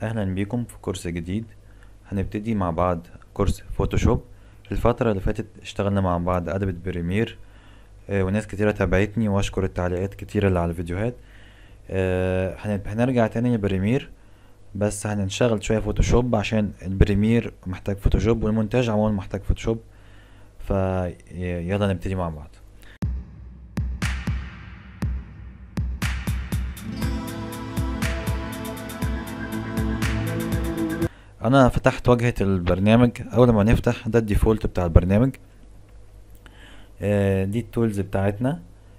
اهلا بيكم في كورس جديد هنبتدي مع بعض كورس فوتوشوب الفترة اللي فاتت اشتغلنا مع بعض ادوبي بريمير آه، وناس كتيرة تابعتني واشكر التعليقات كتيرة اللي على الفيديوهات آه، هن- هنرجع تاني لبريمير بس هنشتغل شوية فوتوشوب عشان البريمير محتاج فوتوشوب والمونتاج عموما محتاج فوتوشوب فيلا نبتدي مع بعض انا فتحت واجهة البرنامج اول ما نفتح ده الديفولت بتاع البرنامج آه، دي التولز بتاعتنا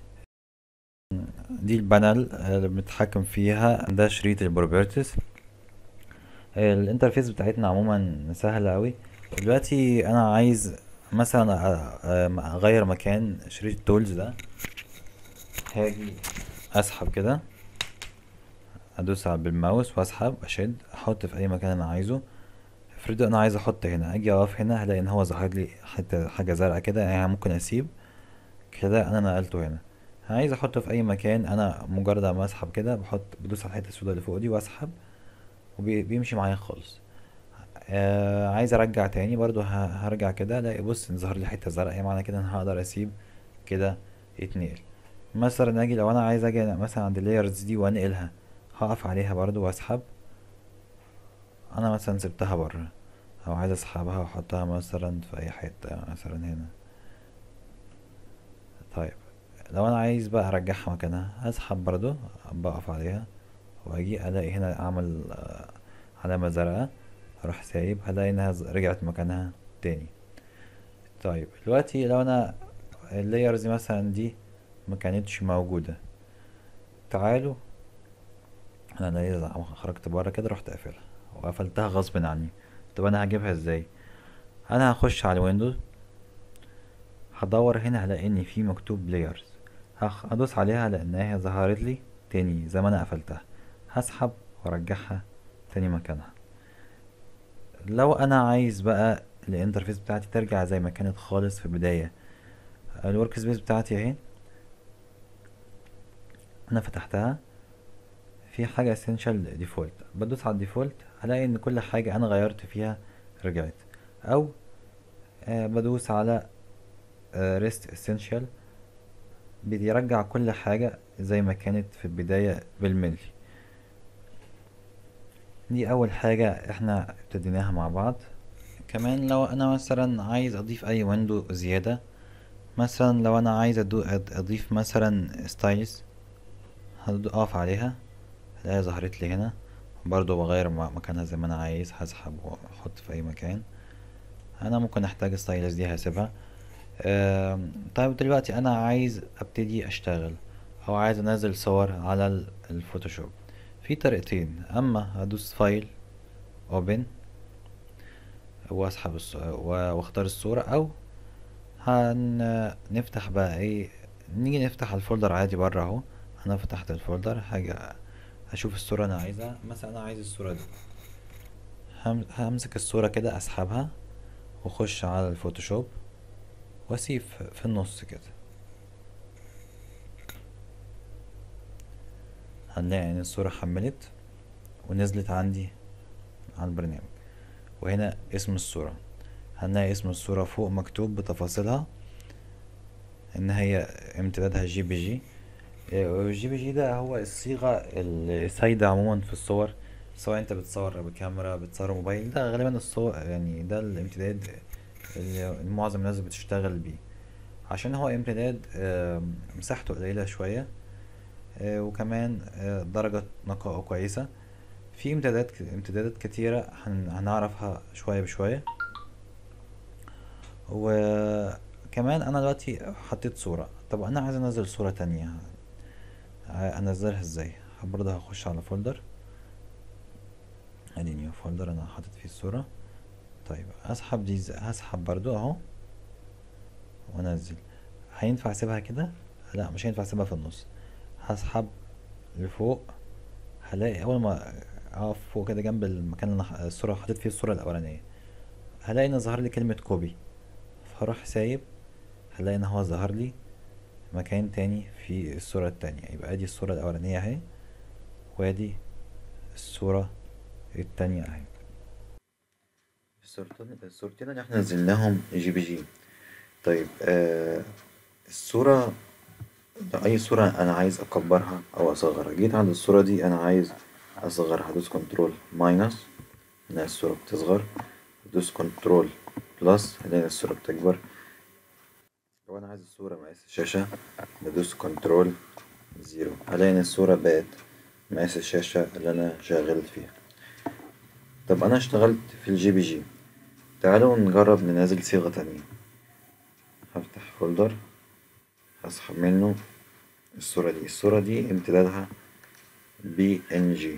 دي البانل اللي بنتحكم فيها ده شريط البروبرتيز الانترفيس بتاعتنا عموما سهلة اوي دلوقتي انا عايز مثلا أ- أ- اغير مكان شريط التولز ده هاجي اسحب كده ادوس على بالماوس واسحب اشد احط في اي مكان انا عايزه افرض انا عايز احط هنا اجي اقف هنا هلاقي ان هو ظهر لي حته حاجه زرقاء كده يعني ممكن اسيب كده انا نقلته هنا عايز احطه في اي مكان انا مجرد ما اسحب كده بحط بدوس على الحته السوداء اللي فوق دي واسحب وبيمشي معايا خالص آه عايز ارجع تاني برضو ه- هرجع كده الاقي بص إن ظهر لي حته زرقاء معنى كده انا هقدر اسيب كده يتنقل مثلا اجي لو انا عايز اجي مثلا عند اللايرز دي وانقلها هقف عليها برضو واسحب انا مثلا سبتها بره او عايز اسحبها واحطها مثلا في اي حته مثلا هنا طيب لو انا عايز بقى ارجعها مكانها هسحب برضو بقف عليها واجي الاقي هنا اعمل آه، علامة زرقاء اروح سايب هلاقي انها ز- رجعت مكانها تاني طيب دلوقتي لو انا اللايرز مثلا دي ما كانتش موجودة تعالوا انا لاقي خرجت بره كده رحت قافلها وقفلتها غصب عني طب انا هجيبها ازاي انا هخش على الويندوز هدور هنا هلاقي ان في مكتوب layers هخ- هدوس عليها لانها ظهرت لي تاني زي ما انا قفلتها هسحب وارجعها تاني مكانها لو انا عايز بقى الانترفيس بتاعتي ترجع زي ما كانت خالص في البداية الورك سبيس بتاعتي اهي انا فتحتها في حاجة essential default بدوس على الديفولت هلاقي ان كل حاجة انا غيرت فيها رجعت او آه بدوس على آه rest essential بيرجع كل حاجة زي ما كانت في البداية بالملي دي اول حاجة احنا ابتديناها مع بعض كمان لو انا مثلا عايز اضيف اي ويندو زيادة مثلا لو انا عايز أدو- أد- اضيف مثلا ستايلز هقف عليها هلاقيها ظهرت لي هنا برضو بغير م- مكانها زي ما انا عايز هسحب واحط في اي مكان انا ممكن احتاج ستايلز دي هسيبها آم، طيب دلوقتي انا عايز ابتدي اشتغل او عايز انزل صور على ال- الفوتوشوب في طريقتين اما هدوس فايل اوبن واسحب الص... و- واختار الصورة او هنفتح بقى ايه نيجي نفتح الفولدر عادي بره اهو انا فتحت الفولدر هاجي هشوف الصورة انا عايزها مثلا انا عايز الصورة دي هم... همسك الصورة كده اسحبها واخش على الفوتوشوب واسيب في في النص كده هنلاقي ان الصورة حملت ونزلت عندي على البرنامج وهنا اسم الصورة هنلاقي اسم الصورة فوق مكتوب بتفاصيلها ان هي امتدادها جي بي جي الجي بي جي ده هو الصيغة السائدة عموما في الصور سواء انت بتصور بكاميرا بتصور موبايل ده غالبا الصور يعني ده الامتداد اللي معظم الناس بتشتغل بيه عشان هو امتداد آم، مساحته قليلة شوية آه، وكمان آه، درجة نقائه كويسة في امتدادات امتدادات كتيرة هن- هنعرفها شوية بشوية وكمان انا دلوقتي حطيت صورة طب انا عايز انزل صورة تانية ع- انزلها ازاي برضه هخش على فولدر ادي نيو فولدر انا حاطط فيه الصورة طيب هسحب دي ز- هسحب برضو اهو وانزل هينفع اسيبها كده لا مش هينفع اسيبها في النص هسحب لفوق هلاقي اول ما اقف فوق كده جنب المكان اللي أنا ح- الصورة حطيت فيه الصورة الاولانية هلاقي ان ظهر لي كلمة كوبي فهروح سايب هلاقي ان هو ظهر لي مكان تاني في الصورة التانية يبقى ادي الصورة الاولانية اهي وادي الصورة التانية اهي الصورتين الصورتين اللي احنا نزلناهم جي بي جي طيب آه الصورة أي صورة أنا عايز أكبرها أو أصغرها جيت عند الصورة دي أنا عايز أصغرها هدوس كنترول ماينس هنا الصورة بتصغر هدوس كنترول بلس هنا الصورة بتكبر لو أنا عايز الصورة مقاس الشاشة بدوس كنترول زيرو هلاقي إن الصورة بقت مقاس الشاشة اللي أنا شغلت فيها طب أنا اشتغلت في الجي بي جي تعالوا نجرب ننزل صيغة تانية هفتح فولدر هسحب منه الصورة دي الصورة دي امتدادها بي ان جي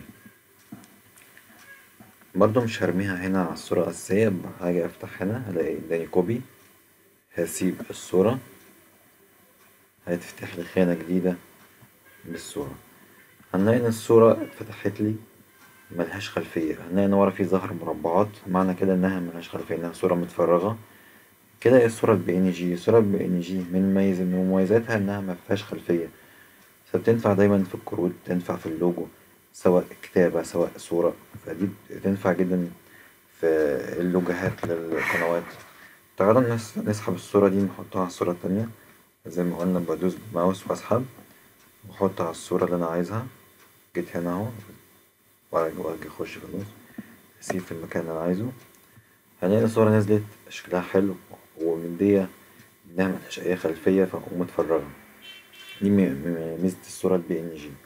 برضو مش هرميها هنا على الصورة الأساسية هاجي أفتح هنا هلاقي اداني كوبي هسيب الصورة هيتفتح لي خانة جديدة بالصورة هنلاقي إن الصورة اتفتحت لي ملهاش خلفية هنلاقي إن ورا في ظهر مربعات معنى كده إنها ملهاش خلفية إنها صورة متفرغة كده هي الصورة البي إن جي الصورة البي إن جي من مميز من مميزاتها إنها مفيهاش خلفية فبتنفع دايما في الكروت تنفع في اللوجو سواء كتابة سواء صورة فدي بتنفع جدا في اللوجوهات للقنوات تعالوا نسحب الصورة دي نحطها على الصورة التانية زي ما قلنا بدوس بماوس واسحب واحط على الصورة اللي انا عايزها جيت هنا اهو واجي اخش في النص اسيب في المكان اللي انا عايزه هنلاقي الصورة نزلت شكلها حلو ومدية انها ملهاش اي خلفية ومتفرغة دي ميزة الصورة البي ان جي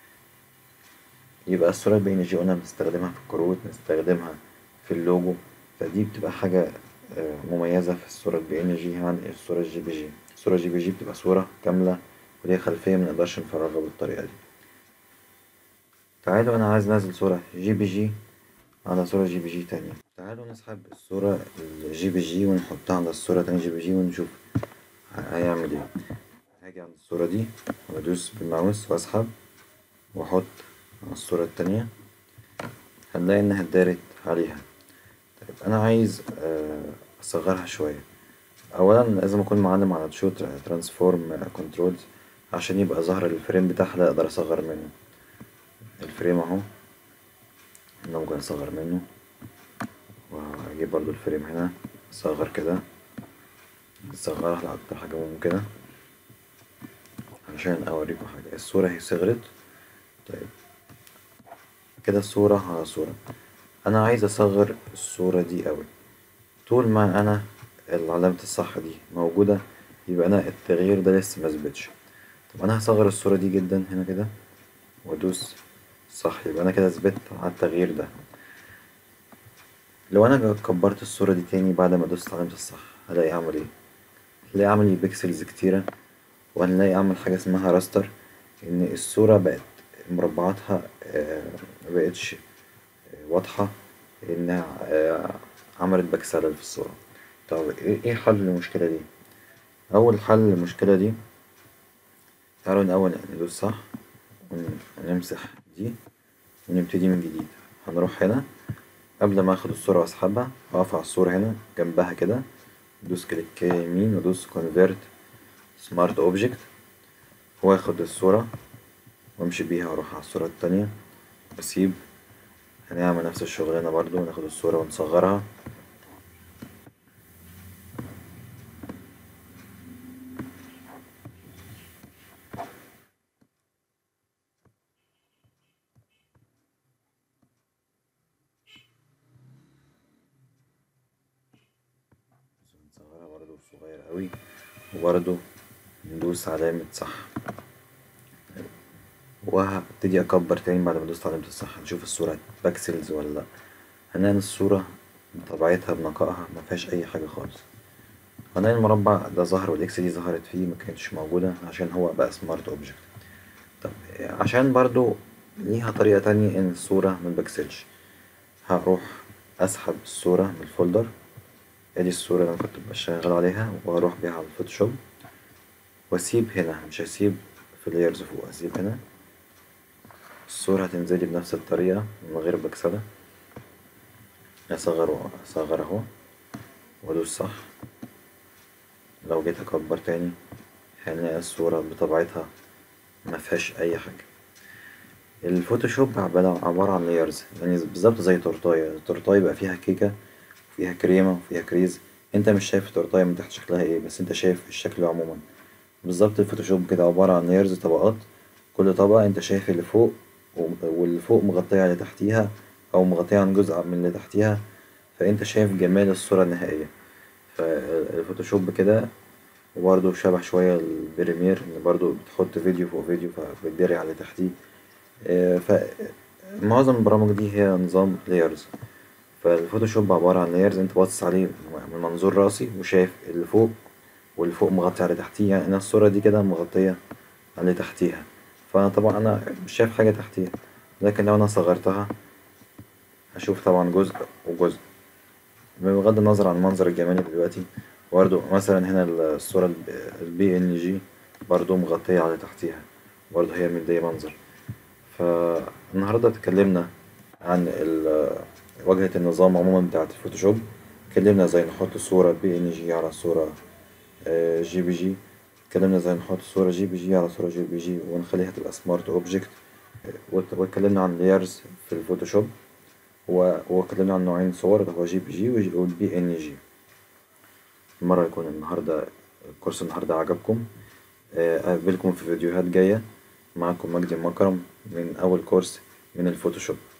يبقى الصورة البي ان جي قلنا بنستخدمها في الكروت بنستخدمها في اللوجو فدي بتبقى حاجة مميزة في الصورة البي ان جي عن الصورة الجي بي جي الصورة الجي بي جي بتبقى صورة كاملة وليها خلفية منقدرش نفرغها بالطريقة دي تعالوا أنا عايز أنزل صورة جي بي جي على صورة جي بي جي تانية تعالوا نسحب الصورة الجي بي جي ونحطها على الصورة تانية جي بي جي ونشوف هيعمل ايه هاجي عند الصورة دي وأدوس بالماوس وأسحب وأحط على الصورة التانية هنلاقي إنها اتدارت عليها طيب أنا عايز أصغرها شوية أولا لازم أكون معلم على شو ترانسفورم كنترولز عشان يبقى ظهر الفريم بتاعها اللي أقدر أصغر منه الفريم أهو أنا ممكن أصغر منه وأجيب برضو الفريم هنا أصغر كده أصغرها لأكتر حاجة ممكنة عشان أوريكم حاجة الصورة هي صغرت طيب كده الصورة على صورة أنا عايز أصغر الصورة دي أوي طول ما أنا علامة الصح دي موجودة يبقى أنا التغيير ده لسه مثبتش طب أنا هصغر الصورة دي جدا هنا كده وأدوس صح يبقى أنا كده ثبت على التغيير ده لو أنا كبرت الصورة دي تاني بعد ما دوست علامة الصح هلاقي أعمل إيه هلاقي أعمل لي بيكسلز كتيرة وهنلاقي أعمل حاجة اسمها راستر إن الصورة بقت مربعاتها مبقتش واضحة إنها عملت بكسلة في الصورة طب ايه حل المشكلة دي أول حل للمشكلة دي تعالوا الأول ندوس صح ونمسح دي ونبتدي من جديد هنروح هنا قبل ما اخد الصورة واسحبها اقف على الصورة هنا جنبها كده ادوس كليك يمين وادوس convert smart object واخد الصورة وامشي بيها واروح على الصورة التانية واسيب هنعمل نفس الشغلانة برضو ناخد الصورة ونصغرها نصغرها برضو صغير قوي وبرضو ندوس علامة صح وهبتدي اكبر تاني بعد ما دوست علامة الصح نشوف الصورة باكسلز ولا لا هنلاقي الصورة بطبيعتها بنقائها مفيهاش اي حاجة خالص هنلاقي المربع ده ظهر والاكس دي ظهرت فيه مكانتش موجودة عشان هو بقى سمارت اوبجكت طب عشان برضو ليها طريقة تانية ان الصورة متبكسلش هروح اسحب الصورة من الفولدر ادي الصورة اللي انا كنت بشتغل عليها واروح بيها على الفوتوشوب واسيب هنا مش هسيب في لايرز فوق هسيب هنا الصورة هتنزلي بنفس الطريقة من غير بكسلة أصغر أصغر أهو وأدوس صح لو جيت أكبر تاني هنلاقي الصورة بطبيعتها مفيهاش أي حاجة الفوتوشوب عبارة عبارة عن لايرز يعني بالظبط زي تورتاية التورتاية بيبقى فيها كيكة وفيها كريمة وفيها كريز انت مش شايف التورتاية من تحت شكلها ايه بس انت شايف الشكل عموما بالظبط الفوتوشوب كده عبارة عن لايرز طبقات كل طبقة انت شايف اللي فوق و- واللي فوق مغطية على اللي تحتيها او مغطية عن جزء من اللي تحتيها فانت شايف جمال الصورة النهائية فالفوتوشوب كده وبرضه شبه شوية البريمير إن برضه بتحط فيديو فوق فيديو فبتداري على اللي تحتيه آه، فمعظم البرامج دي هي نظام لايرز فالفوتوشوب عبارة عن لايرز انت باصص عليه من منظور راسي وشايف اللي فوق واللي فوق مغطي على اللي تحتيه يعني أنا الصورة دي كده مغطية على اللي تحتيها فأنا طبعا أنا مش شايف حاجة تحتيها لكن لو أنا صغرتها هشوف طبعا جزء وجزء بغض النظر عن المنظر الجمالي دلوقتي برضو مثلا هنا الصورة البي ان جي برضو مغطية على تحتيها برضو هي مدية منظر فالنهاردة اتكلمنا عن ال- واجهة النظام عموما بتاعة الفوتوشوب اتكلمنا ازاي نحط صورة بي ان جي على صورة آه، جي بي جي اتكلمنا ازاي نحط صورة جي بي جي على صورة جي بي جي ونخليها تبقى سمارت اوبجكت واتكلمنا عن لايرز في الفوتوشوب و- واتكلمنا عن نوعين صور اللي هو جي بي جي والبي ان جي المرة يكون النهاردة كورس النهاردة عجبكم آه، أقابلكم في فيديوهات جاية معكم مجدي مكرم من أول كورس من الفوتوشوب